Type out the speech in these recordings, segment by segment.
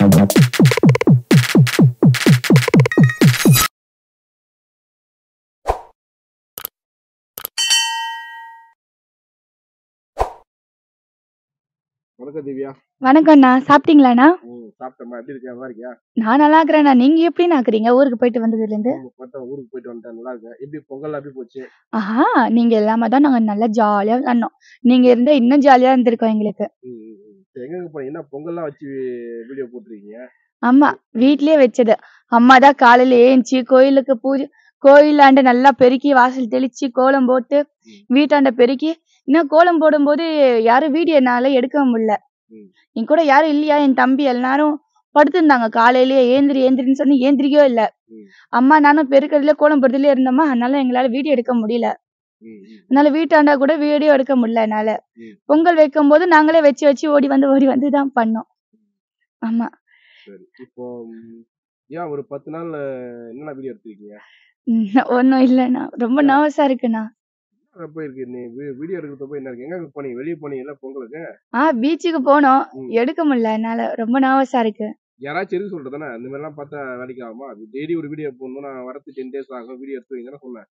வணக்கம் திவ்யா வணக்கம்ண்ணா சாப்பிட்டீங்களாண்ணா ம் சாப்பிட்டேம்மா எப்படி இருக்கியா நல்லா இருக்கியா நான் நல்லா இருக்கிறேண்ணா நீங்க எப்படி நாக்குறீங்க ஊருக்கு போயிட்டு வந்ததுல இருந்து உங்க பார்த்தா ஊருக்கு போயிட்டு வந்துட்டேன் நல்லா இருக்கேன் எப்படி பொங்கல் எப்படி போச்சு ஆஹா நீங்க இல்லாம தான் நாங்க நல்லா ஜாலியா விளாண்டோம் நீங்க இருந்தா இன்னும் ஜாலியா இருந்திருக்கோம் எங்களுக்கு ம், ம், ம். சரி, எங்க போனீங்க என்ன பொங்கல்லாம் வச்சு வீடியோ போட்டிருக்கீங்க ஆமா வீட்லயே வச்சது அம்மா தான் காலையில ஏஞ்சி கோயிலுக்கு பூஜை கோயிலாண்ட நல்லா பெருக்கி வாசல் தெளிச்சு கோலம் போட்டு வீட்டாண்ட பெருக்கி இன்னும் கோலம் போடும்போது யாரும் வீடியோ என்னால எடுக்க முடியல ம். என் கூட யாரும் இல்லையா என் தம்பி எல்லாரும் படுத்திருந்தாங்க காலையிலேயே ஏந்திரி ஏந்திரின்னு சொல்லி ஏந்திரிக்கவே இல்ல ம். அம்மா நானும் பெருக்கிறதுல கோலம் போடுறதுல இருந்தோமா அதனால எங்களால வீடியோ எடுக்க முடியல ம், ம். அதனால வீட்டாண்டா கூட வீடியோ எடுக்க முடியல என்னால ம். பொங்கல் வைக்கும் போது நாங்களே வச்சு வச்சு ஓடி வந்து ஓடி வந்து தான் பண்ணோம் ஆமா சரி இப்போ ம், ஏன் ஒரு பத்து நாள்ல என்னென்ன வீடியோ எடுத்திருக்கீங்க உம் ஒண்ணும் இல்லைண்ணா ரொம்ப நர்வஸா இருக்குண்ணா என்ன போயிருக்கு நீ வீடியோ எடுக்கிறத போய் என்ன இருக்கு எங்க போனீங்க வெளியே போனீங்கல்ல பொங்கலுக்கு ஆ பீச்சுக்கு போனோம் ம். எடுக்க முடியல என்னால ரொம்ப நர்வஸா இருக்கு யாராச்சும் இருக்கு சொல்றது தானே இந்த மாதிரிலாம் பார்த்தா வேலைக்கு ஆகுமா டெய்லி ஒரு வீடியோ போடணும் நான் வரது டென் டேஸ் ஆகும் வீடியோ எடுத்து வைங்கன்னு சொன்னேன்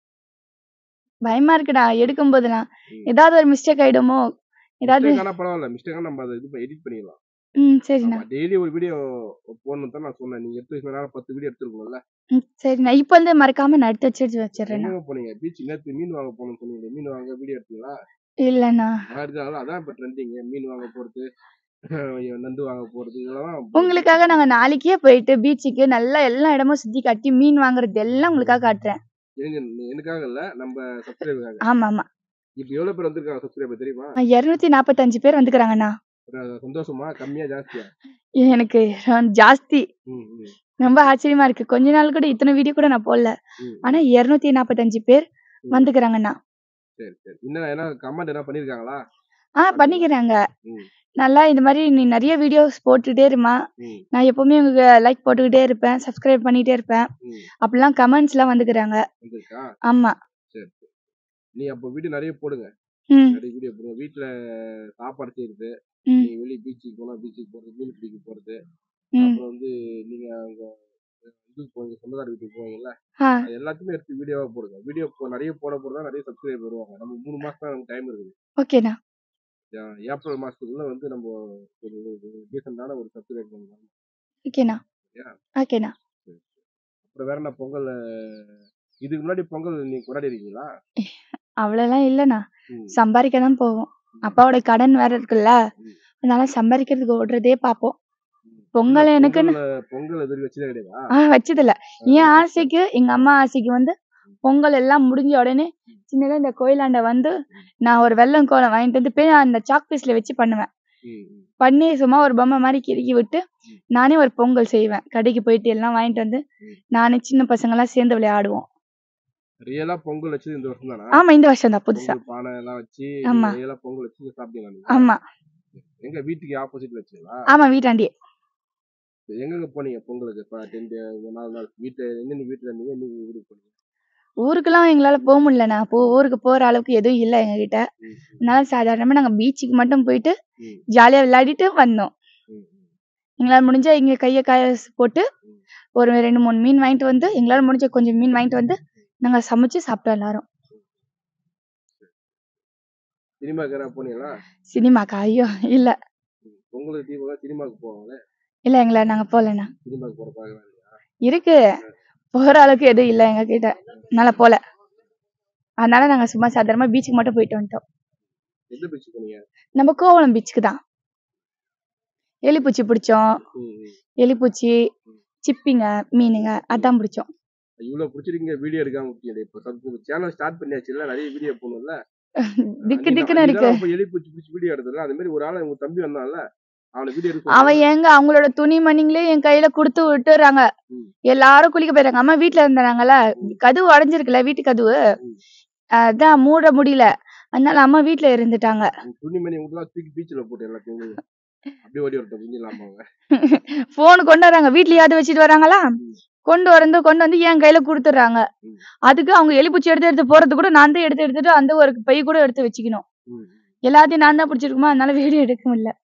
பயமா இருக்குடா எடுக்கும் போதெல்லாம் ம். ஏதாவது ஒரு மிஸ்டேக் ஆயிடுமோ ஏதாவது மிஸ்டேக் ஆனா பரவாயில்ல மிஸ்டேக் நம்ம அதை இது எடிட் பண்ணிடலாம் ம் சரிண்ணா டெய்லி ஒரு வீடியோ போடணும் தான் நான் சொன்னேன் நீங்க எடுத்து வச்சுனால பத்து வீடியோ எடுத்துருக்கணும்ல ம் சரிண்ணா இப்போ வந்து மறக்காம நான் எடுத்து வச்சு வச்சிடுறேண்ணா எங்க போனீங்க பீச் நேத்து மீன் வாங்க போகணும்னு சொன்னீங்க மீன் வாங்க வீடியோ எடுத்தீங்களா இல்லண்ணா நல்லா இருக்காங்களா அதான் இப்ப ட்ரெண்டிங் மீன் வாங்க போறது நண்டு வாங்க போறது இதெல்லாம் உங்களுக்காக நாங்க நாளைக்கே போயிட்டு பீச்சுக்கு நல்லா எல்லா இடமும் சுத்தி காட்டி மீன் வாங்குறது எல்லாம் உங்களுக்காக காட்டுறேன் எனக்கு எனக்காக இல்ல நம்ம சப்ஸ்கிரைபருக்காக ஆமா ஆமா இப்ப எவ்வளவு பேர் வந்திருக்காங்க சப்ஸ்கிரைபர் தெரியுமா இருநூத்தி நாற்பத்தஞ்சு பேர் வந்துக்கிறாங்கண்ணா ஒரு சந்தோஷமா கம்மியா ஜாஸ்தியா எனக்கு ரொம்ப ஜாஸ்தி ம், ம், ரொம்ப ஆச்சரியமா இருக்கு கொஞ்ச நாள் கூட இத்தனை வீடியோ கூட நான் போடல ம். ஆனா இருநூத்தி நாற்பத்தஞ்சு பேர் ம். வந்துக்கிறாங்கண்ணா சரி சரி என்ன என்ன கமெண்ட் என்ன பண்ணிருக்காங்களா ஆ பண்ணிக்கிறாங்க ம். நல்லா இந்த மாதிரி நீ நிறைய வீடியோஸ் போட்டுட்டே இருமா ம், நான் எப்பவுமே உங்களுக்கு லைக் போட்டுக்கிட்டே இருப்பேன் சப்ஸ்கிரைப் பண்ணிட்டே இருப்பேன் ம். அப்படிலாம் கமெண்ட்ஸ் எல்லாம் வந்துக்கிறாங்க வந்திருக்கா ஆமா சரி சரி நீ அப்போ வீடியோ நிறைய போடுங்க ம் நிறைய வீடியோ போடுங்க வீட்டுல சாப்பாடு செய்யறது ம். நீங்க வெளியே பீச்சுக்கு போனா பீச்சுக்கு போறது மீன் பிடிக்க போறது ம் அப்புறம் வந்து நீங்க அங்க இதுக்கு போவீங்க சொந்தக்கார வீட்டுக்கு போவீங்கல்ல ஆ அது எல்லாத்தையுமே எடுத்து வீடியோவா போடுங்க வீடியோ நிறைய போட போறதா நிறைய சப்ஸ்கிரைபர் வருவாங்க நம்ம மூணு மாசம் தான் நமக்கு டைம் இருக்குது ஓகேண்ணா ஏ- ஏப்ரல் மாசத்துக்குள்ள வந்து நம்ம ஒரு டீசெண்டான ஒரு சப்ஸ்கிரைப் பண்ணலாம் ஓகேண்ணா Yeah. ஓகேண்ணா அப்புறம் வேற என்ன பொங்கல் அஹ், இதுக்கு முன்னாடி பொங்கல் நீங்க கொண்டாடி இருக்கீங்களா அவ்வளோலாம் இல்லைண்ணா ம். சம்பாதிக்க தான் போவோம் அப்பாவோட கடன் வேற இருக்குல்ல ம். அதனால சம்பாதிக்கிறதுக்கு ஓடுறதே பார்ப்போம் ம். பொங்கல் இல்ல, எனக்குன்னு பொங்கல்ல- பொங்கல் எதிர்க்கு வச்சதே கிடையாதா ஆ வச்சதில்ல என் ஆசைக்கு எங்க அம்மா ஆசைக்கு வந்து பொங்கல் எல்லாம் முடிஞ்ச உடனே சின்னதா இந்த கோயிலாண்ட வந்து நான் ஒரு வெள்ளம் கோலம் வாங்கிட்டு வந்து போய் அந்த சாக் பீஸ்ல வச்சு பண்ணுவேன் ம், ம். பண்ணி சும்மா ஒரு பொம்மை மாதிரி கிறுக்கி விட்டு நானே ஒரு பொங்கல் செய்வேன் கடைக்கு போயிட்டு எல்லாம் வாங்கிட்டு வந்து நானே சின்ன பசங்க எல்லாம் சேர்ந்து விளையாடுவோம் ரியலா பொங்கல் வச்சது இந்த வருஷம் தானா ஆமா இந்த வருஷம் தான் புதுசா பொங்கல் பானை எல்லாம் வச்சு ஆமா. ரியலா பொங்கல் வச்சு சாப்பிட்டீங்களா நீங்க? ஆமா எங்க வீட்டுக்கு ஆப்போசிட்ல வச்சீங்களா ஆமா வீட்டாண்டியே எங்கெங்க போனீங்க பொங்கலுக்கு இப்ப டென் டே நாலு நாள் வீட்டுல எங்க நீ வீட்டுல இருந்தீங்க நீங்க ஊருக்கு போனீங்க ஊருக்கெல்லாம் எங்களால போக முடியலண்ணா போ ஊருக்கு போற அளவுக்கு எதுவும் இல்லை எங்க கிட்ட ம், ம், அதனால சாதாரணமா நாங்க பீச்சுக்கு மட்டும் போயிட்டு ம், ஜாலியா விளையாடிட்டு வந்தோம் ம், ம். எங்களால முடிஞ்சா இங்க கைய காய போட்டு ஒரு ரெண்டு மூணு மீன் வாங்கிட்டு வந்து எங்களால முடிஞ்ச கொஞ்சம் மீன் வாங்கிட்டு வந்து நாங்க சமைச்சு சாப்பிட்டோம் எல்லாரும் சினிமாக்கு யாராவது போனீங்களா சினிமாக்கா ஐயோ இல்ல ம், பொங்கலுக்கு தீபாவளி சினிமாக்கு போவாங்களே இல்ல எங்களை நாங்க போகலண்ணா சினிமாக்கு போற பழக்கம் இல்லையா இருக்கு போற அளவுக்கு எதுவும் இல்லை எங்க கிட்ட அதனால போல அதனால நாங்க சும்மா சாதாரணமா பீச்சுக்கு மட்டும் போயிட்டு வந்துட்டோம் எந்த பீச் போனீங்க நம்ம கோவளம் பீச்சுக்கு தான் எலிப்பூச்சி பிடிச்சோம் ம், ம். எலிப்பூச்சி சிப்பிங்க மீனுங்க அதான் பிடிச்சோம் இவ்வளவு பிடிச்சிருக்கீங்க வீடியோ எடுக்காம விட்டீங்க இப்ப சேனல் ஸ்டார்ட் பண்ணியாச்சு இல்ல நிறைய வீடியோ போகணும்ல திக்கு திக்குன்னு இருக்கு எலி பூச்சி பிடிச்சி வீடியோ எடுத்தல அந்த மாதிரி ஒரு ஆள் உங்க தம்பி வந்தான்ல அவனை வீடியோ எடுக்க அவன் எங்க அவங்களோட துணி மணிங்களே என் கையில கொடுத்து விட்டுறாங்க ம். எல்லாரும் குளிக்க போயிறாங்க அம்மா வீட்டுல இருந்தாங்கல்ல கதவு உடஞ்சிருக்குல்ல வீட்டு கதவு ம். அதான் மூட முடியல அதனால அம்மா வீட்டுல இருந்துட்டாங்க உங்க துணிமணி உங்களுக்கு தூக்கி பீச்சில் போட்டு எல்லாத்தையும் அப்படியே ஓடி வரட்டும் குஞ்சிலாமா அவங்க போன் கொண்டு வராங்க வீட்லயாவது வச்சுட்டு வராங்களா கொண்டு வந்து கொண்டு வந்து என் கையில கொடுத்துட்றாங்க ம். அதுக்கு அவங்க எலிப்பூச்சி எடுத்து எடுத்து போறது கூட நான் தான் எடுத்து எடுத்துட்டு அந்த ஒரு பை கூட எடுத்து வச்சுக்கணும் ம். எல்லாத்தையும் நான் தான் பிடிச்சிருக்குமா அதனால வீடியோ எடுக்க முடியல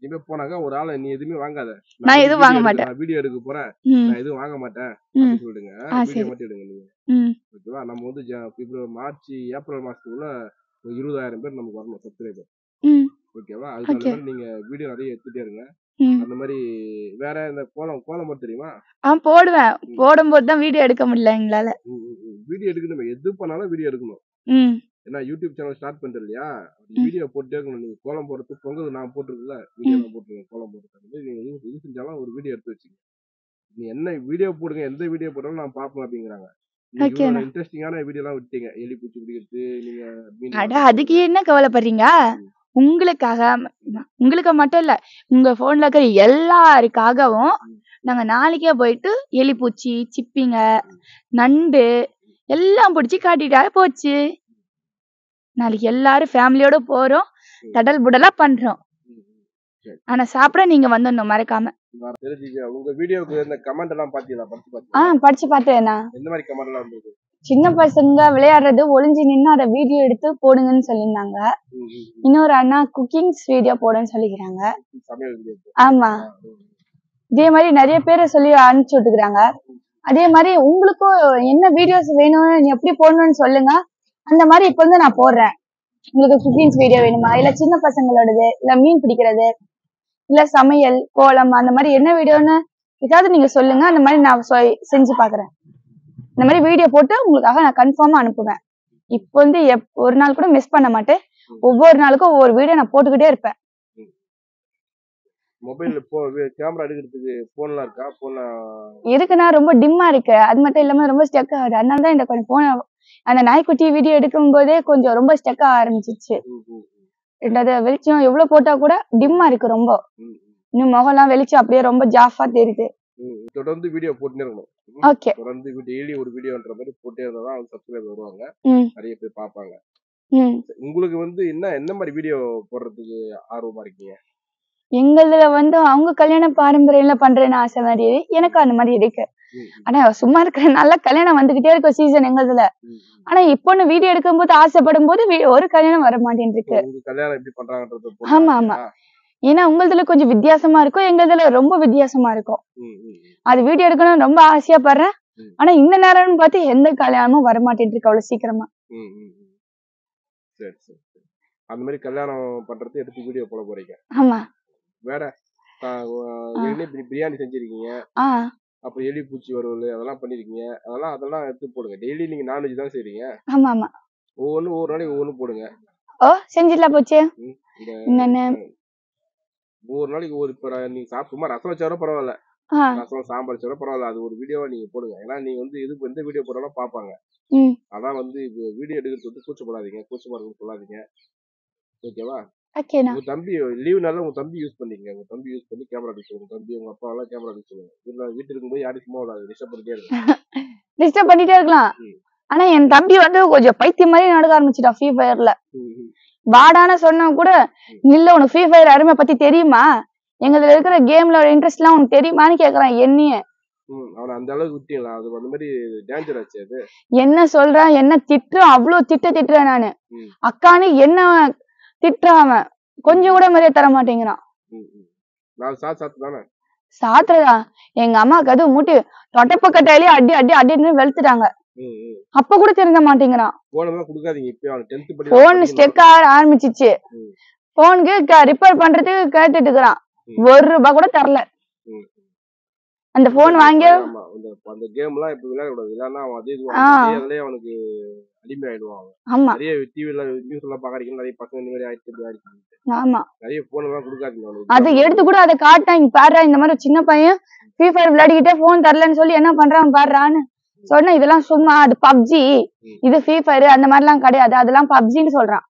இனிமே போனாக்கா ஒரு ஆளை நீ எதுவுமே வாங்காத நான் வந்து எதுவும் video வாங்க எடுக்க- மாட்டேன். நான் வீடியோ எடுக்க போறேன் ம் நான் எதுவும் வாங்க மாட்டேன் ம் அப்படின்னு சொல்லிடுங்க ஆ வீடியோ சரி மட்டும் எடுங்க நீங்க ம் ஓகேவா நம்ம வந்து ஜ- பிப்ரவரி மார்ச் ஏப்ரல் மாசத்துக்குள்ள ஒரு இருபதாயிரம் பேர் நமக்கு வரணும் சப்ஸ்கிரைபர் ம் ஓகேவா அதுக்கு அந்த ஓகே மாதிரி நீங்க வீடியோ நிறைய எடுத்துட்டே இருங்க ம் அந்த மாதிரி வேற இந்த கோலம் கோலம் போட்டு தெரியுமா ஆ போடுவேன் ம். போடும்போது தான் வீடியோ எடுக்க முடியல எங்களால வீடியோ எடுக்கணும் எது பண்ணாலும் வீடியோ எடுக்கணும் ம் ஏன்னா யூடியூப் சேனல் ஸ்டார்ட் பண்ணிட்டு இல்லையா ம். வீடியோ போட்டே இருக்கணும் நீங்க கோலம் போடுறது பொங்கல் நான் போட்டிருக்கல வீடியோ ம் நான் போட்டுருக்கேன் கோலம் போடுறது நீங்க எது எது செஞ்சாலும் ஒரு வீடியோ எடுத்து வச்சுங்க நீ என்ன வீடியோ போடுங்க எந்த வீடியோ போட்டாலும் நான் பார்ப்பேன் அப்படிங்கிறாங்க நீங்க ஓகேண்ணா இவ்வளவு இன்ட்ரெஸ்டிங்கான வீடியோலாம் விட்டீங்க எலி பூச்சி பிடிக்கிறது நீங்க மீன் அட வளர்க்குறது அதுக்கு என்ன கவலைப்படுறீங்க ம். உங்களுக்காக ம- உங்களுக்கு மட்டும் இல்ல உங்க போன்ல இருக்கிற எல்லாருக்காகவும் ம். நாங்க நாளைக்கே போயிட்டு எலிப்பூச்சி சிப்பிங்க ம். நண்டு எல்லாம் பிடிச்சி காட்டிட்டா போச்சு நாளைக்கு எல்லாரும் ஃபேமிலியோட போறோம் ம். தடல் புடலா பண்றோம் ம், ம். சரி ஆனா சாப்பிட நீங்க வந்துடணும் மறக்காம நான் தெரிஞ்சுக்க உங்க வீடியோக்கு இந்த கமெண்ட் எல்லாம் பாத்தீங்களா படிச்சு ஆ பாத்தீங்களா படிச்சு பார்த்தேண்ணா எந்த மாதிரி கமெண்ட் எல்லாம் வந்திருக்கு சின்ன பசங்க விளையாடுறது ஒளிஞ்சு நின்னு அதை வீடியோ எடுத்து போடுங்கன்னு சொல்லியிருந்தாங்க ம், ம், ம். இன்னொரு அண்ணா குக்கிங்ஸ் வீடியோ போடுன்னு சொல்லிக்கிறாங்க சமையல் வீடியோ ஆமா இதே மாதிரி நிறைய பேரை சொல்லி அனுப்பிச்சு விட்டுக்கிறாங்க அதே மாதிரி உங்களுக்கும் என்ன வீடியோஸ் வேணும்னு நீ எப்படி போடணும்னு சொல்லுங்க அந்த மாதிரி இப்போ வந்து நான் போடுறேன் உங்களுக்கு குக்கிங்ஸ் வீடியோ வேணுமா இல்ல சின்ன பசங்களோடது இல்ல மீன் பிடிக்கிறது இல்ல சமையல் கோலம் அந்த மாதிரி என்ன வீடியோன்னு ஏதாவது நீங்க சொல்லுங்க அந்த மாதிரி நான் சொ- செஞ்சு பாக்குறேன் இந்த மாதிரி வீடியோ போட்டு உங்களுக்காக நான் கன்ஃபார்மா அனுப்புவேன் இப்போ வந்து எப் ஒரு நாள் கூட மிஸ் பண்ண மாட்டேன் ஒவ்வொரு நாளுக்கும் ஒவ்வொரு வீடியோ நான் போட்டுக்கிட்டே இருப்பேன் மொபைல் போ கேமரா எடுக்கிறதுக்கு போன்லாம் இருக்கா போன்ல இருக்குன்னா ரொம்ப டிம்மா இருக்கு அது மட்டும் இல்லாம ரொம்ப ஸ்டெக் ஆகுது அதனால தான் இந்த கொஞ்சம் போன அந்த நாய்க்குட்டி வீடியோ எடுக்கும் போதே கொஞ்சம் ரொம்ப ஸ்டெக் ஆக ஆரம்பிச்சிச்சு ரெண்டாவது வெளிச்சம் எவ்வளவு போட்டா கூட டிம்மா இருக்கு ரொம்ப இன்னும் முகம்லாம் வெளிச்சம் அப்படியே ரொம்ப ஜாஃபா தெரியுது தொடர்ந்து வீடியோ போட்டுனே இருக்கணும் ம். ஓகே தொடர்ந்து டெய்லி ஒரு வீடியோன்ற மாதிரி போட்டே இருந்தா தான் சப்ஸ்கிரைபர் வருவாங்க ம் நிறைய பேர் பார்ப்பாங்க ம் உங்களுக்கு வந்து என்ன என்ன மாதிரி வீடியோ போடுறதுக்கு ஆர்வமா இருக்கீங்க எங்களுதுல வந்து அவங்க கல்யாண பாரம்பரியம்ல பண்றேன்னு ஆசை மாதிரி எனக்கு அந்த மாதிரி இருக்கு ம், ம், ஆனா சும்மா இருக்கிறனால கல்யாணம் வந்துகிட்டே இருக்கும் சீசன் எங்களுதுல ம், ம். ஆனா இப்போ வீடியோ எடுக்கும்போது ஆசைப்படும் போது வி- ஒரு கல்யாணம் வர மாட்டேன்ருக்கு உங்க கல்யாணம் எப்படி பண்றாங்கன்றது ஆமா, ஆமா. ஏன்னா உங்களுதுல கொஞ்சம் வித்தியாசமா இருக்கும் எங்களுதுல ரொம்ப வித்தியாசமா இருக்கும் அது வீடியோ எடுக்கணும்னு ரொம்ப ஆசையா படுறேன் ம். ஆனா இந்த நேரம்னு பார்த்து எந்த கல்யாணமும் வர மாட்டேன்ருக்கு அவ்வளவு சீக்கிரமா சரி சரி சரி அந்த மாதிரி கல்யாணம் பண்றது எடுத்து வீடியோ போட போறீங்க ஆமா வேற ஆஹ் ஆஹ் ஏற்கனவே பிரி- பிரியாணி செஞ்சிருக்கீங்க ஆ அப்புறம் எலி பூச்சி வறுவல் அதெல்லாம் பண்ணிருக்கீங்க அதெல்லாம் அதெல்லாம் எடுத்து போடுங்க டெய்லி நீங்க நான்வெஜ் தான் செய்றீங்க ஆமா ஆமா ஒவ்வொன்றும் ஒவ்வொரு நாளைக்கு ஒவ்வொன்றும் போடுங்க ஓ செஞ்சிடலாம் போச்சு ம், இந்த என்னென்ன ஒவ்வொரு நாளைக்கு ஒரு இப்போ நீங்க சாப்பிட்டு சும்மா ரசம் வச்சாலும் பரவாயில்ல ஆ ரசம் சாம்பார் வச்சாலும் பரவாயில்ல அது ஒரு வீடியோவா நீங்க போடுங்க ஏன்னா நீங்க வந்து எது எந்த வீடியோ போட்டாலும் பார்ப்பாங்க ம் அதான் வந்து இப்போ வீடியோ எடுக்கிறது வந்து கூச்சப்படாதீங்க கூச்சமா இருக்குன்னு சொல்லாதீங்க ஓகேவா ஓகேண்ணா உங்க தம்பி லீவுனால உங்க தம்பி யூஸ் பண்ணிக்கங்க உங்க தம்பி யூஸ் பண்ணி கேமரா எடுக்க சொல்லுங்க தம்பி உங்க அப்பா எல்லாம் கேமரா எடுக்க சொல்லுங்க வீட்டுல வீட்டுல இருக்கும்போது யாரும் சும்மா விடாது டிஸ்டர்ப் பண்ணிட்டே இருக்கும் டிஸ்டர்ப் பண்ணிட்டே இருக்கலாம் ம். ஆனா என் தம்பி வந்து கொஞ்சம் பைத்தியம் மாதிரி நடக்க ஆரம்பிச்சிட்டான் ஃப்ரீ ஃபயர்ல ம், ம். வாடான்னு சொன்னா கூட இல்ல உனக்கு ஃப்ரீ ஃபயர் அருமை பத்தி தெரியுமா எங்களுதுல இருக்கிற கேம்ல இன்ட்ரெஸ்ட் எல்லாம் உனக்கு தெரியுமான்னு கேக்குறான் என்னைய ம், அவனை அந்த அளவுக்கு விட்டீங்களா அது அந்த மாதிரி டேஞ்சர் ஆச்சு அது என்ன சொல்றான் என்ன திட்டுறான் அவ்வளவு திட்ட திட்டுறேன் நானு ம். அக்கானு என்ன திட்டுறான் அவன் கொஞ்சம் கூட மரியாதை தர மாட்டேங்கிறான் ம், ம். நான் சாத்து சாத்து தானே சாத்துறதா எங்க அம்மா கதவு மூட்டி தொட்டப்ப கட்டாயிலே அடி அடி அடின்னு வெளுத்துட்டாங்க ம், ம். அப்ப கூட திருந்த மாட்டேங்கிறான் போனெல்லாம் கொடுக்காதீங்க இப்போ அவன் டென்த் படி போன் ஸ்டெக் ஆக ஆரம்பிச்சிச்சு ம். போனுக்கு ரிப்பேர் பண்றதுக்கு கேட்டுட்டு இருக்கிறான் ம். ஒரு ரூபாய் கூட தரல ம். அந்த போன் வாங்கி ஆமா அந்த அந்த கேம் எல்லாம் இப்ப விளையாட கூடாது இல்லன்னா அவன் அதே இதுவா ஆ. அதுலயே அவனுக்கு அடிமை ஆயிடுவான் அவன் ஆமா நிறைய டிவில நியூஸ் எல்லாம் பாக்குறீங்க நிறைய பசங்க இந்த மாதிரி ஆயிடுச்சு இப்படி ஆயிடுச்சு ஆமா நிறைய போன் எல்லாம் கொடுக்காதீங்க அவனுக்கு அதை எடுத்து கூட அதை காட்டான் இங்க பாடுறா இந்த மாதிரி ஒரு சின்ன பையன் ஃப்ரீ ஃபயர் விளையாடிக்கிட்டே போன் தரலன்னு சொல்லி என்ன பண்றான் பாடுறான்னு சொன்ன இதெல்லாம் சும்மா அது பப்ஜி ம். இது ஃப்ரீ ஃபயர் அந்த மாதிரிலாம் கிடையாது அதெல்லாம் பப்ஜின்னு சொல்றான்